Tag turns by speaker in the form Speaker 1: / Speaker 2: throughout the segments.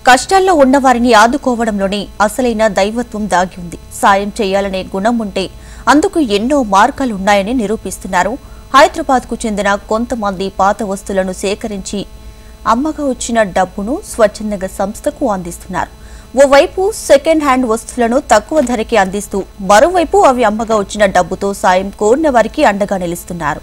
Speaker 1: కష్టాల్లో ఉన్నవారిని ఆదుకోవడంలోనే అసలైన దైవత్వం దాగి ఉంది సాయం చేయాలనే గుణం ఉంటే అందుకు ఎన్నో మార్గాలున్నాయని నిరూపిస్తున్నారు హైదరాబాద్కు చెందిన కొంతమంది పాత వస్తువులను సేకరించి అమ్మగా వచ్చిన డబ్బును స్వచ్ఛందంగా సంస్థకు అందిస్తున్నారు ఓవైపు సెకండ్ హ్యాండ్ వస్తువులను తక్కువ ధరకి అందిస్తూ మరోవైపు అవి అమ్మగా వచ్చిన డబ్బుతో సాయం కోరిన వారికి అండగా నిలుస్తున్నారు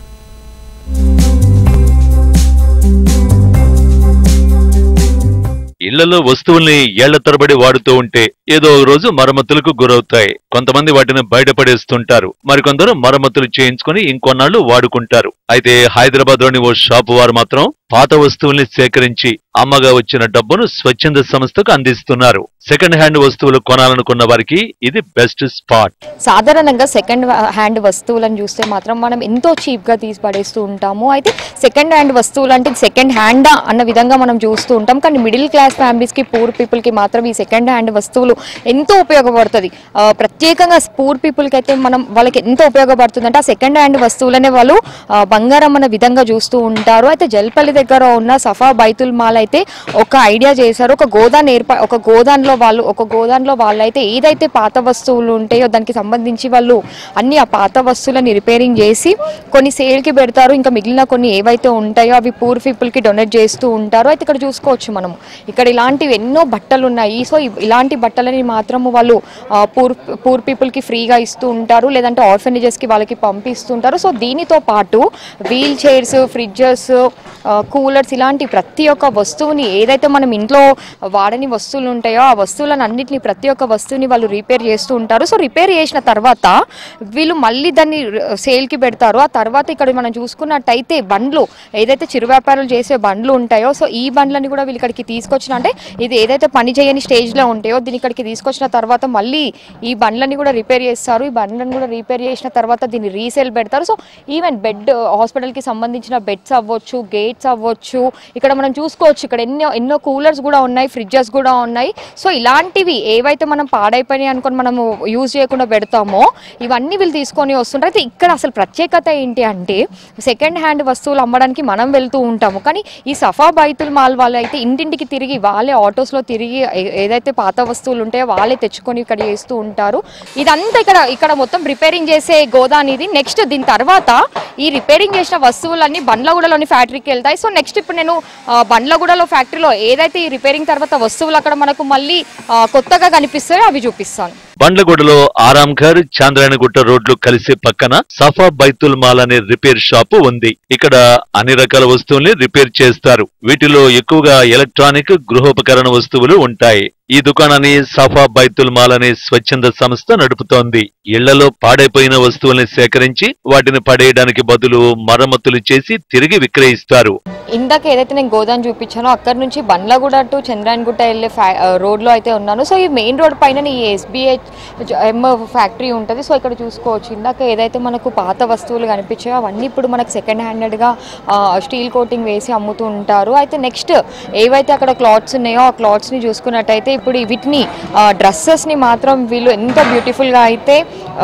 Speaker 2: ఇళ్లలో వస్తువుల్ని ఏళ్ల తరబడి వాడుతూ ఉంటే ఏదో ఒక రోజు మరమ్మతులకు గురవుతాయి కొంతమంది వాటిని బయటపడేస్తుంటారు మరికొందరు మరమ్మతులు చేయించుకుని ఇంకొన్నాళ్లు వాడుకుంటారు అయితే హైదరాబాద్ లోని ఓ షాపు వారు మాత్రం పాత వస్తువుల్ని సేకరించి అమ్మగా వచ్చిన డబ్బును స్వచ్ఛంద సంస్థకు అందిస్తున్నారు సెకండ్ హ్యాండ్ వస్తువులు కొనాలనుకున్న వారికి ఇది బెస్ట్ స్పాట్
Speaker 3: సాధారణంగా సెకండ్ హ్యాండ్ వస్తువులను చూస్తే మాత్రం మనం ఎంతో చీప్గా తీసి పడేస్తూ ఉంటాము అయితే సెకండ్ హ్యాండ్ వస్తువులు అంటే సెకండ్ హ్యాండా అన్న విధంగా మనం చూస్తూ ఉంటాం కానీ మిడిల్ క్లాస్ ఫ్యామిలీస్కి పూర్ పీపుల్కి మాత్రం ఈ సెకండ్ హ్యాండ్ వస్తువులు ఎంతో ఉపయోగపడుతుంది ఆ, ప్రత్యేకంగా పూర్ పీపుల్కి అయితే మనం వాళ్ళకి ఎంతో ఉపయోగపడుతుంది అంటే ఆ సెకండ్ హ్యాండ్ వస్తువులనే వాళ్ళు ఆ, బంగారం అన్న విధంగా చూస్తూ ఉంటారు అయితే జల్పల్లి దగ్గర ఉన్న సఫా బైతుల్ మాల్ అయితే ఒక ఐడియా చేశారు ఒక గోదాన్ ఏర్పా ఒక గోదాన్లో వాళ్ళు ఒక గోదాన్లో వాళ్ళైతే ఏదైతే పాత వస్తువులు ఉంటాయో దానికి సంబంధించి వాళ్ళు అన్ని ఆ పాత వస్తువులని రిపేరింగ్ చేసి కొన్ని సేల్కి పెడతారు ఇంకా మిగిలిన కొన్ని ఏవైతే ఉంటాయో అవి పూర్ పీపుల్కి డొనేట్ చేస్తూ ఉంటారు అయితే ఇక్కడ చూసుకోవచ్చు మనము ఇక్కడ ఇలాంటివి ఎన్నో బట్టలు ఉన్నాయి సో ఇ- ఇలాంటి బట్టలని మాత్రము వాళ్ళు ఆ, పూర్ పూర్ పీపుల్కి ఫ్రీగా ఇస్తూ ఉంటారు లేదంటే ఆర్ఫనేజెస్కి వాళ్ళకి పంపిస్తుంటారు సో దీనితో పాటు వీల్ చైర్స్ ఫ్రిడ్జెస్ కూలర్స్ ఇలాంటి ప్రతి ఒక్క వస్తువుని ఏదైతే మనం ఇంట్లో వాడని వస్తువులు ఉంటాయో ఆ వస్తువులను అన్నిటిని ప్రతి ఒక్క వస్తువుని వాళ్ళు రిపేర్ చేస్తూ ఉంటారు సో రిపేర్ చేసిన తర్వాత వీళ్ళు మళ్ళీ దాన్ని సేల్కి పెడతారు ఆ తర్వాత ఇక్కడ మనం చూసుకున్నట్టయితే బండ్లు ఏదైతే చిరు వ్యాపారాలు చేసే బండ్లు ఉంటాయో సో ఈ బండ్లని కూడా వీళ్ళు ఇక్కడికి తీసుకొచ్చిన అంటే ఇది ఏదైతే పని చేయని స్టేజ్లో ఉంటాయో దీన్ని ఇక్కడికి తీసుకొచ్చిన తర్వాత మళ్ళీ ఈ బండ్లని కూడా రిపేర్ చేస్తారు ఈ బండ్లను కూడా రిపేర్ చేసిన తర్వాత దీన్ని రీసేల్ పెడతారు సో ఈవెన్ బెడ్ హాస్పిటల్కి సంబంధించిన బెడ్స్ అవ్వచ్చు గేట్స్ అవ్వచ్చు ఇక్కడ మనం చూసుకోవచ్చు ఇక్కడ ఎన్నో ఎన్నో కూలర్స్ కూడా ఉన్నాయి ఫ్రిడ్జెస్ కూడా ఉన్నాయి సో ఇలాంటివి ఏవైతే మనం పాడైపోయినాయి అనుకొని మనము యూజ్ చేయకుండా పెడతామో ఇవన్నీ వీళ్ళు తీసుకొని వస్తుంటారు అయితే ఇక్కడ అసలు ప్రత్యేకత ఏంటి అంటే సెకండ్ హ్యాండ్ వస్తువులు అమ్మడానికి మనం వెళ్తూ ఉంటాము కానీ ఈ సఫా బైతుల్ మాల్ వాళ్ళు అయితే ఇంటింటికి తిరిగి వాళ్ళే ఆటోస్లో తిరిగి ఏ- ఏదైతే పాత వస్తువులు ఉంటాయో వాళ్ళే తెచ్చుకొని ఇక్కడ చేస్తూ ఉంటారు ఇదంతా ఇక్కడ ఇక్కడ మొత్తం రిపేరింగ్ చేసే గోదాన్ ఇది నెక్స్ట్ దీని తర్వాత ఈ రిపేరింగ్ చేసిన వస్తువులన్నీ బండ్లగూడలోని ఫ్యాక్టరీకి వెళ్తాయి సో నెక్స్ట్ ఇప్పుడు నేను ఆ, బండ్లగూడలో ఫ్యాక్టరీలో ఏదైతే ఈ రిపేరింగ్ తర్వాత వస్తువులు అక్కడ మనకు మళ్ళీ ఆ, కొత్తగా కనిపిస్తాయో అవి చూపిస్తాను
Speaker 2: బండ్లగూడలో ఆరాంఘర్ చాంద్రాయణగుట్ట రోడ్లు కలిసే పక్కన సఫా బైతుల్ మాల్ అనే రిపేర్ షాపు ఉంది ఇక్కడ అన్ని రకాల వస్తువుల్ని రిపేర్ చేస్తారు వీటిలో ఎక్కువగా ఎలక్ట్రానిక్ గృహోపకరణ వస్తువులు ఉంటాయి ఈ దుకాణాన్ని సఫా బైతుల్ మాల్ అనే స్వచ్ఛంద సంస్థ నడుపుతోంది ఇళ్లలో పాడైపోయిన వస్తువుల్ని సేకరించి వాటిని పడేయడానికి బదులు మరమ్మతులు చేసి తిరిగి విక్రయిస్తారు
Speaker 3: ఇందాక ఏదైతే నేను గోదాన్ చూపించానో అక్కడ నుంచి బండ్లగూడ టు చంద్రాయణగుట్ట వెళ్ళే ఫ్యా ఆ, రోడ్లో అయితే ఉన్నాను సో ఈ మెయిన్ రోడ్ పైన ఈ ఎస్బీఐ ఎం ఫ్యాక్టరీ ఉంటుంది సో ఇక్కడ చూసుకోవచ్చు ఇందాక ఏదైతే మనకు పాత వస్తువులు కనిపించాయో అవన్నీ ఇప్పుడు మనకు సెకండ్ హ్యాండెడ్గా స్టీల్ కోటింగ్ వేసి అమ్ముతూ ఉంటారు అయితే నెక్స్ట్ ఏవైతే అక్కడ క్లాత్స్ ఉన్నాయో ఆ క్లాత్స్ని చూసుకున్నట్టయితే ఇప్పుడు ఈ వీటిని డ్రెస్సెస్ని మాత్రం వీళ్ళు ఎంత బ్యూటిఫుల్గా అయితే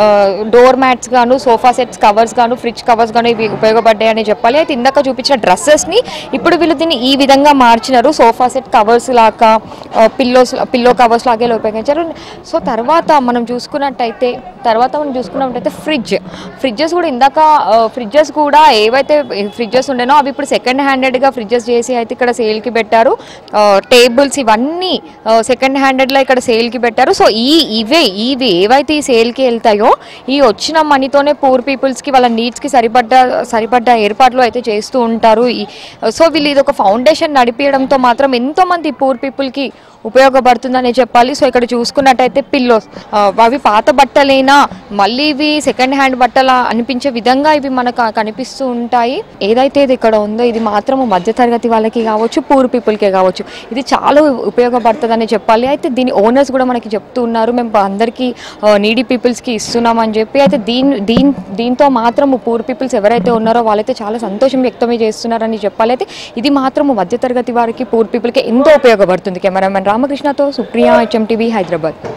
Speaker 3: డోర్ మ్యాట్స్ గాను సోఫా సెట్స్ కవర్స్ గాను ఫ్రిడ్జ్ కవర్స్ గాను ఇవి ఉపయోగపడ్డాయి అని చెప్పాలి అయితే ఇందాక చూపించిన డ్రెస్సెస్ని ఇప్పుడు వీళ్ళు దీన్ని ఈ విధంగా మార్చినారు సోఫా సెట్ కవర్స్ లాగా పిల్లోస్ పిల్లో కవర్స్ లాగే ఇలా ఉపయోగించారు సో తర్వాత మనం చూసుకున్నట్టయితే తర్వాత మనం చూసుకున్నట్టయితే ఫ్రిడ్జ్ ఫ్రిడ్జెస్ కూడా ఇందాక ఫ్రిడ్జెస్ కూడా ఏవైతే ఫ్రిడ్జెస్ ఉండేనో అవి ఇప్పుడు సెకండ్ హ్యాండెడ్గా ఫ్రిడ్జెస్ చేసి అయితే ఇక్కడ సేల్కి పెట్టారు టేబుల్స్ ఇవన్నీ సెకండ్ హ్యాండెడ్లో ఇక్కడ సేల్కి పెట్టారు సో ఈ ఇవే ఇవి ఏవైతే ఈ సేల్కి వెళ్తాయో ఈ వచ్చిన మనీతోనే పూర్ పీపుల్స్కి వాళ్ళ నీడ్స్కి సరిపడ్డ సరిపడ్డ ఏర్పాట్లు అయితే చేస్తూ ఉంటారు ఈ సో వీళ్ళు ఇది ఒక ఫౌండేషన్ నడిపించడంతో మాత్రం ఎంతోమంది పూర్ పీపుల్కి ఉపయోగపడుతుందని చెప్పాలి సో ఇక్కడ చూసుకున్నట్టయితే పిల్లోస్ అవి పాత బట్టలైనా మళ్ళీ ఇవి సెకండ్ హ్యాండ్ బట్టల అనిపించే విధంగా ఇవి మనకు కనిపిస్తూ ఉంటాయి ఏదైతే ఇది ఇక్కడ ఉందో ఇది మాత్రము మధ్యతరగతి వాళ్ళకి కావచ్చు పూర్ పీపుల్కే కావచ్చు ఇది చాలా ఉపయోగపడుతుందని చెప్పాలి అయితే దీని ఓనర్స్ కూడా మనకి చెప్తూ ఉన్నారు మేము అందరికీ నీడీ పీపుల్స్కి ఇస్తున్నామని చెప్పి అయితే దీని దీని దీంతో మాత్రము పూర్ పీపుల్స్ ఎవరైతే ఉన్నారో వాళ్ళైతే చాలా సంతోషం వ్యక్తమే చేస్తున్నారని చెప్పాలి అయితే ఇది మాత్రము మధ్యతరగతి వారికి పూర్ పీపుల్కి ఎంతో ఉపయోగపడుతుంది కెమెరామెన్ రామకృష్ణతో సుప్రియ హెచ్ఎం టీవీ హైదరాబాద్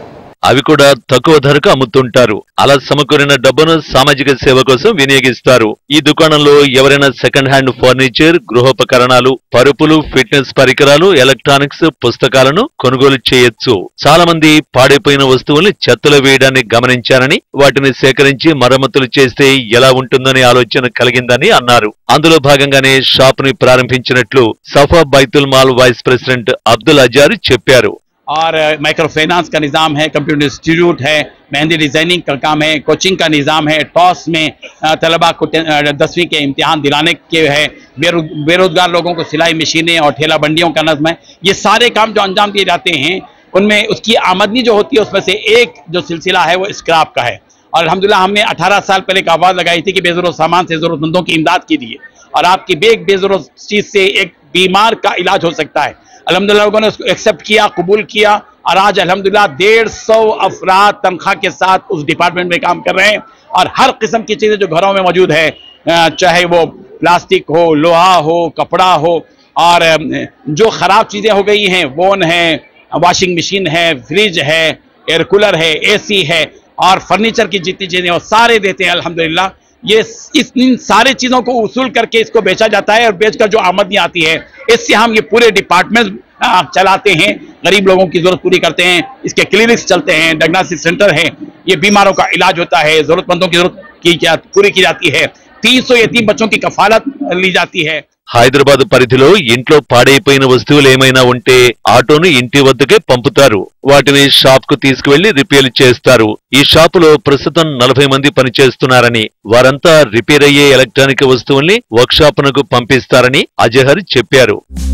Speaker 2: అవి కూడా తక్కువ ధరకు అమ్ముతుంటారు అలా సమకూరిన డబ్బును సామాజిక సేవ కోసం వినియోగిస్తారు ఈ దుకాణంలో ఎవరైనా సెకండ్ హ్యాండ్ ఫర్నిచర్ గృహోపకరణాలు పరుపులు ఫిట్నెస్ పరికరాలు ఎలక్ట్రానిక్స్ పుస్తకాలను కొనుగోలు చేయొచ్చు చాలా మంది పాడైపోయిన వస్తువుల్ని చెత్తలో వేయడాన్ని గమనించారని వాటిని సేకరించి మరమ్మతులు చేస్తే ఎలా ఉంటుందనే ఆలోచన కలిగిందని అన్నారు అందులో భాగంగానే షాప్ ని ప్రారంభించినట్లు సఫా బైతుల్ మాల్ వైస్ ప్రెసిడెంట్ అబ్దుల్ అజార్ చెప్పారు
Speaker 4: और माइक्रो फाइनेंस का निज़ाम है कंप्यूटर इंस्टीट्यूट है मेहंदी डिजाइनिंग का काम है कोचिंग का निज़ाम है टॉस में अ, तलबा को टे- अ, दसवीं के इम्तिहान दिलाने के है बेरो, बेरोजगार लोगों को सिलाई मशीनें और ठेला बंडियों का नज्म है ये सारे काम जो अंजाम दिए जाते हैं उनमें उसकी आमदनी जो होती है उसमें से एक जो सिलसिला है वो स्क्रैप का है और अलहमदिल्ला हमने 18 साल पहले एक आवाज़ लगाई थी कि बेजरूरत सामान से ज़रूरतमंदों की इमदाद कीजिए और आपकी बेग बेजरूरत चीज़ से एक बीमार का इलाज हो सकता है अलहमदिल्ला लोगों ने उसको एक्सेप्ट किया कबूल किया और आज अलहमदिल्ला डेढ़ सौ अफराद तनख्वाह के साथ उस डिपार्टमेंट में काम कर रहे हैं और हर किस्म की चीज़ें जो घरों में मौजूद है अ, चाहे वो प्लास्टिक हो लोहा हो कपड़ा हो और अ, जो ख़राब चीज़ें हो गई हैं वोन है वॉशिंग मशीन है फ्रिज है एयर कूलर है एसी है और फर्नीचर की जितनी चीज़ें हैं वो सारे देते हैं अल्हम्दुलिल्लाह ये इस इन सारे चीज़ों को उसूल करके इसको बेचा जाता है और बेचकर जो आमदनी आती है इससे हम ये पूरे डिपार्टमेंट चलाते हैं गरीब लोगों की जरूरत पूरी करते हैं इसके क्लिनिक्स चलते हैं डायग्नोस्टिक सेंटर है ये बीमारों का इलाज होता है जरूरतमंदों की जरूरत की जा- पूरी की जाती है तीन सौ यतीम बच्चों की कफालत ली जाती है
Speaker 2: హైదరాబాద్ పరిధిలో ఇంట్లో పాడైపోయిన వస్తువులు ఏమైనా ఉంటే ఆటోను ఇంటి వద్దకే పంపుతారు వాటిని షాప్ కు తీసుకువెళ్లి రిపేర్ చేస్తారు ఈ షాపులో ప్రస్తుతం నలభై మంది పనిచేస్తున్నారని వారంతా రిపేర్ అయ్యే ఎలక్ట్రానిక్ వస్తువుల్ని వర్క్ షాప్ నకు పంపిస్తారని అజహర్ చెప్పారు